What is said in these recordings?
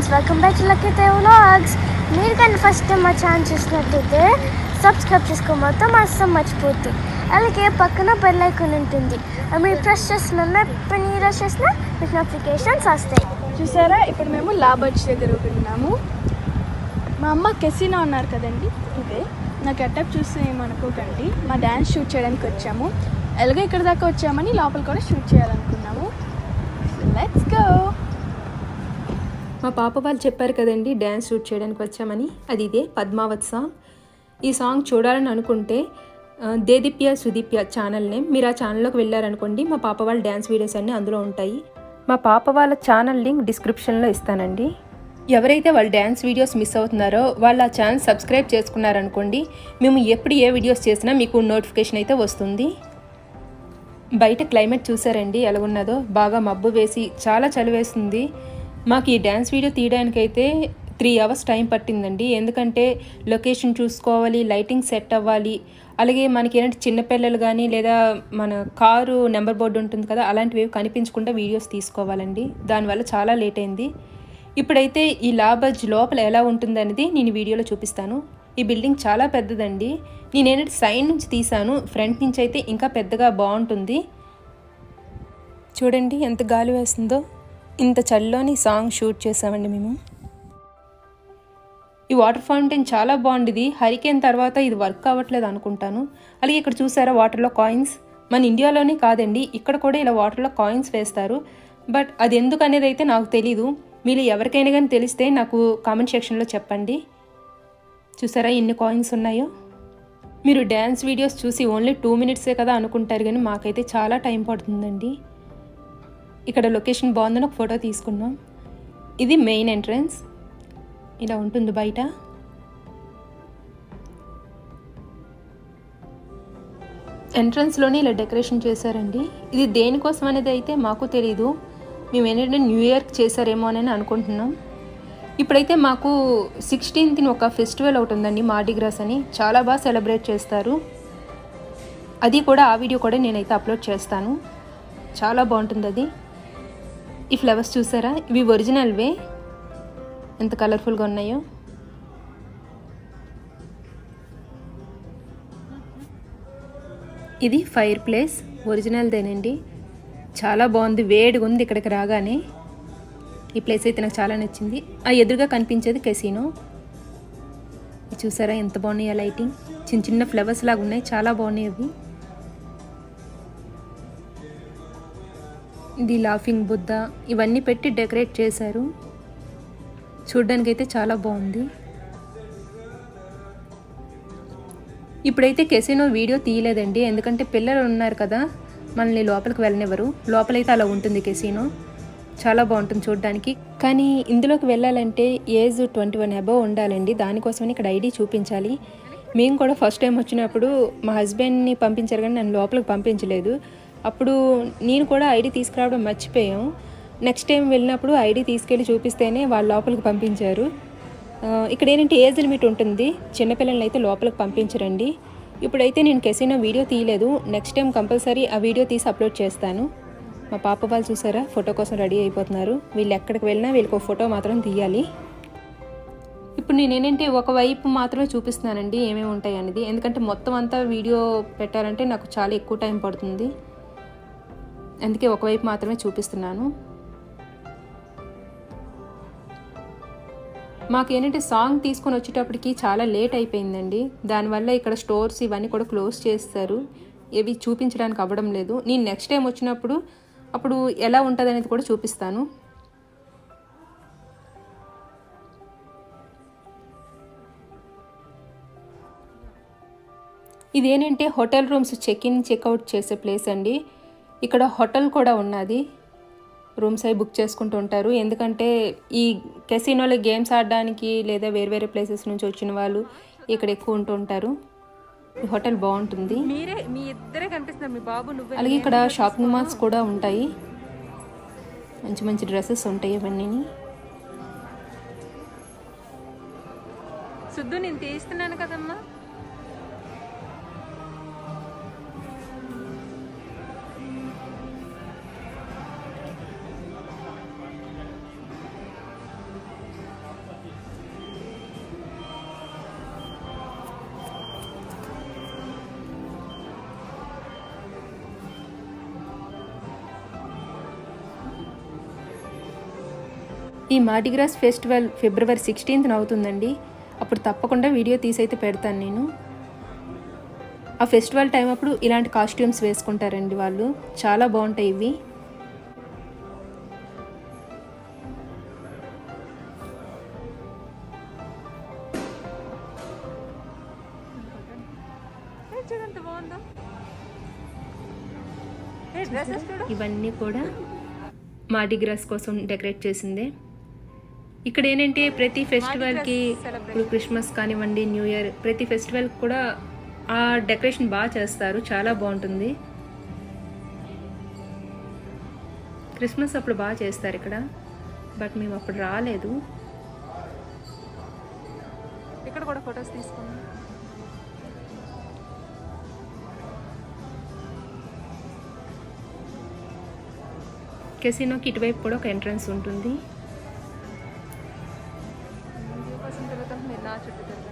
Friends welcome back to Lucky vlogs మీరు కానీ first time మా ఛానల్ చూసినట్టయితే సబ్స్క్రైబ్ చేసుకోకపోతే మా అస్సం మర్చిపోద్ది అలాగే పక్కన బెల్ ఐకాన్ ఉంటుంది అది మీరు ప్రెస్ చేసిన ఎప్పుడు మీరు చేసినా మీకు నోటిఫికేషన్స్ వస్తాయి చూసారా ఇప్పుడు మేము లాబర్జ్ దగ్గర ఉన్నాము మా అమ్మ కెసినా ఉన్నారు కదండి ఇదే నా గెటప్ చూసి ఏమనుకోకండి మా డ్యాన్స్ షూట్ చేయడానికి వచ్చాము ఎలాగో ఇక్కడ దాకా వచ్చామని లోపల కూడా షూట్ చేయాలనుకున్నాము లెట్స్ గో మా పాప వాళ్ళు చెప్పారు కదండి డ్యాన్స్ షూట్ చేయడానికి వచ్చామని అది ఇదే పద్మావత్ సాంగ్ ఈ సాంగ్ చూడాలని అనుకుంటే ఆ, దేదీప్య సుదీప్య ఛానల్ నేమ్ మీరు ఆ ఛానల్లోకి వెళ్ళారనుకోండి మా పాప వాళ్ళ డ్యాన్స్ వీడియోస్ అన్నీ అందులో ఉంటాయి మా పాప వాళ్ళ ఛానల్ లింక్ డిస్క్రిప్షన్లో ఇస్తానండి ఎవరైతే వాళ్ళ డ్యాన్స్ వీడియోస్ మిస్ అవుతున్నారో వాళ్ళు ఆ ఛానల్ సబ్స్క్రైబ్ చేసుకున్నారనుకోండి మేము ఎప్పుడు ఏ వీడియోస్ చేసినా మీకు నోటిఫికేషన్ అయితే వస్తుంది బయట క్లైమేట్ చూసారండి ఎలాగున్నదో బాగా మబ్బు వేసి చాలా చలి వేస్తుంది మాకు ఈ డ్యాన్స్ వీడియో తీయడానికైతే త్రీ అవర్స్ టైం పట్టిందండి ఎందుకంటే లొకేషన్ చూసుకోవాలి లైటింగ్ సెట్ అవ్వాలి అలాగే మనకి ఏంటంటే చిన్నపిల్లలు కానీ లేదా మన కారు నెంబర్ బోర్డు ఉంటుంది కదా అలాంటివి ఏవి కనిపించకుండా వీడియోస్ తీసుకోవాలండి దానివల్ల చాలా లేట్ అయింది ఇప్పుడైతే ఈ లాబజ్ లోపల ఎలా ఉంటుంది అనేది నేను ఈ వీడియోలో చూపిస్తాను ఈ బిల్డింగ్ చాలా పెద్దదండి నేనేంటంటే సైడ్ నుంచి తీసాను ఫ్రంట్ నుంచి అయితే ఇంకా పెద్దగా బాగుంటుంది చూడండి ఎంత గాలి వేస్తుందో ఇంత చలిలోని సాంగ్ షూట్ చేసామండి మేము ఈ వాటర్ ఫౌంటైన్ చాలా బాగుండేది హరికేన్ తర్వాత ఇది వర్క్ అవ్వట్లేదు అనుకుంటాను అలాగే ఇక్కడ చూసారా వాటర్లో కాయిన్స్ మన ఇండియాలోనే కాదండి ఇక్కడ కూడా ఇలా వాటర్లో కాయిన్స్ వేస్తారు బట్ అది ఎందుకు అనేది అయితే నాకు తెలీదు మీరు ఎవరికైనా కానీ తెలిస్తే నాకు కామెంట్ సెక్షన్లో చెప్పండి చూసారా ఎన్ని కాయిన్స్ ఉన్నాయో మీరు డ్యాన్స్ వీడియోస్ చూసి ఓన్లీ టూ మినిట్సే కదా అనుకుంటారు కానీ మాకైతే చాలా టైం పడుతుందండి ఇక్కడ లొకేషన్ బాగుందని ఒక ఫోటో తీసుకున్నాం ఇది మెయిన్ ఎంట్రన్స్ ఇలా ఉంటుంది బయట ఎంట్రన్స్లోనే ఇలా డెకరేషన్ చేశారండి ఇది దేనికోసం అనేది అయితే మాకు తెలీదు మేము ఏంటంటే న్యూ ఇయర్కి చేశారేమో అని అనుకుంటున్నాం ఇప్పుడైతే మాకు సిక్స్టీన్త్ని ఒక ఫెస్టివల్ ఒకటి ఉందండి మార్డిగ్రాస్ అని చాలా బాగా సెలబ్రేట్ చేస్తారు అది కూడా ఆ వీడియో కూడా నేనైతే అప్లోడ్ చేస్తాను చాలా బాగుంటుంది అది ఈ ఫ్లవర్స్ చూసారా ఇవి ఒరిజినల్వే ఎంత కలర్ఫుల్గా ఉన్నాయో ఇది ఫైర్ ప్లేస్ ఒరిజినల్దేనండి చాలా బాగుంది వేడిగా ఉంది ఇక్కడికి రాగానే ఈ ప్లేస్ అయితే నాకు చాలా నచ్చింది ఆ ఎదురుగా కనిపించేది కెసినో ఇది చూసారా ఎంత బాగున్నాయి ఆ లైటింగ్ చిన్న చిన్న ఫ్లవర్స్ లాగా ఉన్నాయి చాలా బాగున్నాయి అవి ఇది లాఫింగ్ బుద్ధ ఇవన్నీ పెట్టి డెకరేట్ చేశారు చూడ్డానికి అయితే చాలా బాగుంది ఇప్పుడైతే కెసినో వీడియో తీయలేదండి ఎందుకంటే పిల్లలు ఉన్నారు కదా మనల్ని లోపలికి వెళ్ళనివ్వరు లోపలైతే అలా ఉంటుంది కెసినో చాలా బాగుంటుంది చూడడానికి కానీ ఇందులోకి వెళ్ళాలంటే ఏజ్ ట్వంటీ వన్ అబవ్ ఉండాలండి దానికోసమని ఇక్కడ ఐడి చూపించాలి మేము కూడా ఫస్ట్ టైం వచ్చినప్పుడు మా హస్బెండ్ని పంపించారు కానీ నన్ను లోపలికి పంపించలేదు అప్పుడు నేను కూడా ఐడి తీసుకురావడం మర్చిపోయాం నెక్స్ట్ టైం వెళ్ళినప్పుడు ఐడి తీసుకెళ్ళి చూపిస్తేనే వాళ్ళు లోపలికి పంపించారు ఆ, ఇక్కడ ఏంటంటే ఏజ్ లిమిట్ ఉంటుంది చిన్నపిల్లల్ని అయితే లోపలికి పంపించరండి ఇప్పుడైతే నేను కెసినో వీడియో తీయలేదు నెక్స్ట్ టైం కంపల్సరీ ఆ వీడియో తీసి అప్లోడ్ చేస్తాను మా పాప వాళ్ళు చూసారా ఫోటో కోసం రెడీ అయిపోతున్నారు వీళ్ళు ఎక్కడికి వెళ్ళినా వీళ్ళకి ఒక ఫోటో మాత్రం తీయాలి ఇప్పుడు నేను ఏంటంటే ఒకవైపు మాత్రమే చూపిస్తున్నానండి ఏమేమి ఉంటాయి అనేది ఎందుకంటే మొత్తం అంతా వీడియో పెట్టాలంటే నాకు చాలా ఎక్కువ టైం పడుతుంది అందుకే ఒకవైపు మాత్రమే చూపిస్తున్నాను మాకు ఏంటంటే సాంగ్ తీసుకొని వచ్చేటప్పటికి చాలా లేట్ అయిపోయిందండి దానివల్ల ఇక్కడ స్టోర్స్ ఇవన్నీ కూడా క్లోజ్ చేస్తారు ఏవి చూపించడానికి అవ్వడం లేదు నేను నెక్స్ట్ టైం వచ్చినప్పుడు అప్పుడు ఎలా ఉంటుంది అనేది కూడా చూపిస్తాను ఇదేంటంటే hotel rooms check in checkout చేసే ప్లేస్ అండి ఇక్కడ హోటల్ కూడా ఉన్నది రూమ్స్ అవి బుక్ చేసుకుంటూ ఉంటారు ఎందుకంటే ఈ కెసినోలో గేమ్స్ ఆడడానికి లేదా వేరే వేరే ప్లేసెస్ నుంచి వచ్చిన వాళ్ళు ఇక్కడ ఎక్కువ ఉంటూ ఉంటారు ఈ హోటల్ బాగుంటుంది మీరే మీ ఇద్దరే కనిపిస్తున్నారు మీ బాబు నువ్వే అలాగే ఇక్కడ షాపింగ్ మాల్స్ కూడా ఉంటాయి మంచి మంచి డ్రెస్సెస్ ఉంటాయి ఇవన్నీ సుద్దు నేను తీస్తున్నాను కదమ్మా ఈ మార్డిగ్రాస్ ఫెస్టివల్ ఫిబ్రవరి సిక్స్టీన్త్న అవుతుందండి అప్పుడు తప్పకుండా వీడియో తీసైతే పెడతాను నేను ఆ ఫెస్టివల్ టైం అప్పుడు ఇలాంటి కాస్ట్యూమ్స్ వేసుకుంటారండి వాళ్ళు చాలా బాగుంటాయి ఇవి ఏ, చూడు ఎంత బాగుందో ఏ డ్రెస్సెస్ చూడు ఇవన్నీ కూడా మార్డిగ్రాస్ కోసం డెకరేట్ చేసిందే ఇక్కడ ఏంటంటే ప్రతి ఫెస్టివల్కి ఇప్పుడు క్రిస్మస్ కానివ్వండి న్యూ ఇయర్ ప్రతి ఫెస్టివల్ కూడా ఆ డెకరేషన్ బాగా చేస్తారు చాలా బాగుంటుంది క్రిస్మస్ అప్పుడు బాగా చేస్తారు ఇక్కడ బట్ మేము అప్పుడు రాలేదు ఇక్కడ కూడా ఫొటోస్ తీసుకున్నాం కెసినోకి ఇటువైపు కూడా ఒక ఎంట్రన్స్ ఉంటుంది వ్యూ కోసం తిరుగుతాం మీరు నా చుట్టూ తిరగండి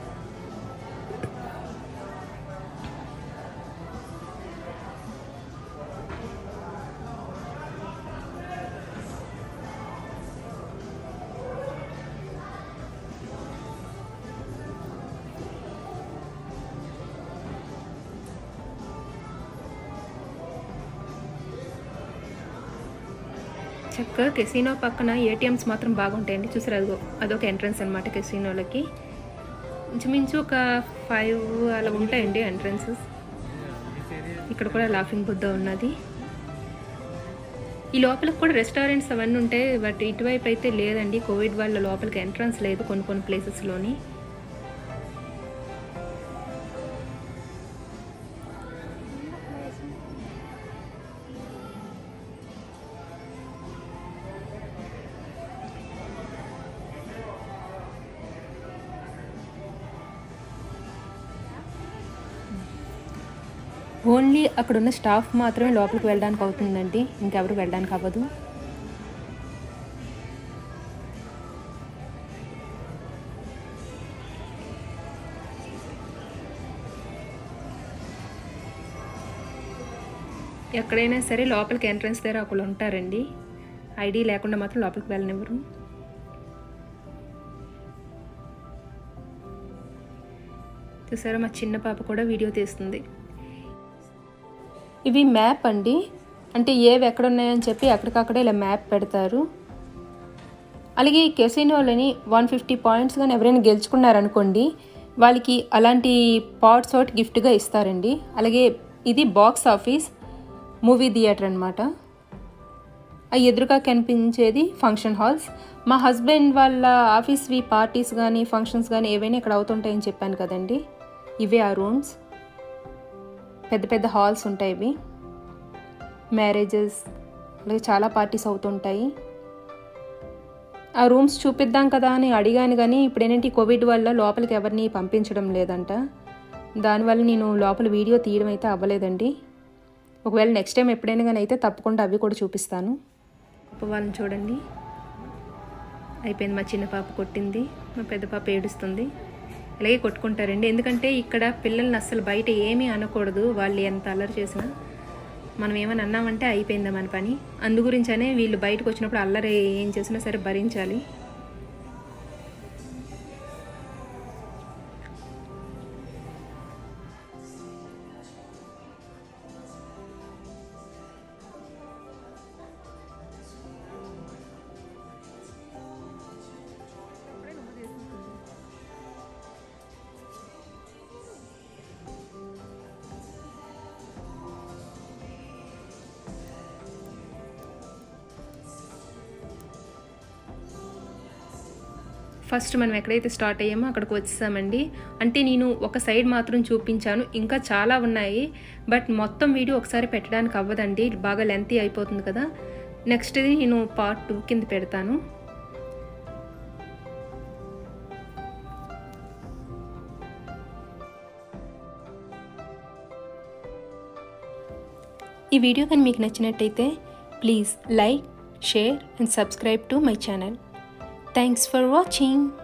చక్కగా కెసినో పక్కన ఏటీఎంస్ మాత్రం బాగుంటాయండి చూసారు అదిగో అదొక ఎంట్రన్స్ అనమాట కెసినోలకి ఇంచుమించు ఒక ఫైవ్ అలా ఉంటాయండి ఎంట్రన్సెస్ ఇక్కడ కూడా లాఫింగ్ బుద్ధ ఉన్నది ఈ లోపలికి కూడా రెస్టారెంట్స్ అవన్నీ ఉంటాయి బట్ ఇటువైపు అయితే లేదండి కోవిడ్ వల్ల లోపలికి ఎంట్రన్స్ లేదు కొన్ని కొన్ని ప్లేసెస్లోని ఓన్లీ అక్కడ ఉన్న స్టాఫ్ మాత్రమే లోపలికి వెళ్ళడానికి అవుతుందండి ఇంకెవరు వెళ్ళడానికి అవ్వదు ఎక్కడైనా సరే లోపలికి ఎంట్రన్స్ దగ్గర ఒకళ్ళు ఉంటారండి ఐడి లేకుండా మాత్రం లోపలికి వెళ్ళనివ్వరు చూసారా మా చిన్న పాప కూడా వీడియో తీస్తుంది ఇవి మ్యాప్ అండి అంటే ఏవి ఎక్కడ ఉన్నాయని చెప్పి ఎక్కడికక్కడే ఇలా మ్యాప్ పెడతారు అలాగే ఈ కెసినోలని వన్ ఫిఫ్టీ పాయింట్స్ కానీ ఎవరైనా గెలుచుకున్నారనుకోండి వాళ్ళకి అలాంటి పాట్స్ ఒకటి గిఫ్ట్గా ఇస్తారండి అలాగే ఇది బాక్స్ ఆఫీస్ మూవీ థియేటర్ అనమాట ఆ ఎదురుగా కనిపించేది ఫంక్షన్ హాల్స్ మా హస్బెండ్ వాళ్ళ ఆఫీస్వి పార్టీస్ కానీ ఫంక్షన్స్ కానీ ఏవైనా ఇక్కడ అవుతుంటాయని చెప్పాను కదండి ఇవే ఆ రూమ్స్ పెద్ద పెద్ద హాల్స్ ఉంటాయి ఇవి మ్యారేజెస్ అలాగే చాలా పార్టీస్ అవుతుంటాయి ఆ రూమ్స్ చూపిద్దాం కదా అని అడిగాను కానీ ఇప్పుడు ఏంటంటే ఈ కోవిడ్ వల్ల లోపలికి ఎవరిని పంపించడం లేదంట దానివల్ల నేను లోపల వీడియో తీయడం అయితే అవ్వలేదండి ఒకవేళ నెక్స్ట్ టైం ఎప్పుడైనా కానీ అయితే తప్పకుండా అవి కూడా చూపిస్తాను పాప వాళ్ళని చూడండి అయిపోయింది మా చిన్న పాప కొట్టింది మా పెద్ద పాప ఏడుస్తుంది అలాగే కొట్టుకుంటారండి ఎందుకంటే ఇక్కడ పిల్లల్ని అస్సలు బయట ఏమీ అనకూడదు వాళ్ళు ఎంత అల్లరి చేసినా మనం ఏమైనా అన్నామంటే అయిపోయిందా మన పని అందు గురించనే వీళ్ళు బయటకు వచ్చినప్పుడు అల్లరి ఏం చేసినా సరే భరించాలి ఫస్ట్ మనం ఎక్కడైతే స్టార్ట్ అయ్యామో అక్కడికి వచ్చేసామండి అంటే నేను ఒక సైడ్ మాత్రం చూపించాను ఇంకా చాలా ఉన్నాయి బట్ మొత్తం వీడియో ఒకసారి పెట్టడానికి అవ్వదండి బాగా లెంతీ అయిపోతుంది కదా నెక్స్ట్ ఇది నేను పార్ట్ టూ కింద పెడతాను ఈ వీడియో కానీ మీకు నచ్చినట్టయితే please like share and subscribe to my channel Thanks for watching.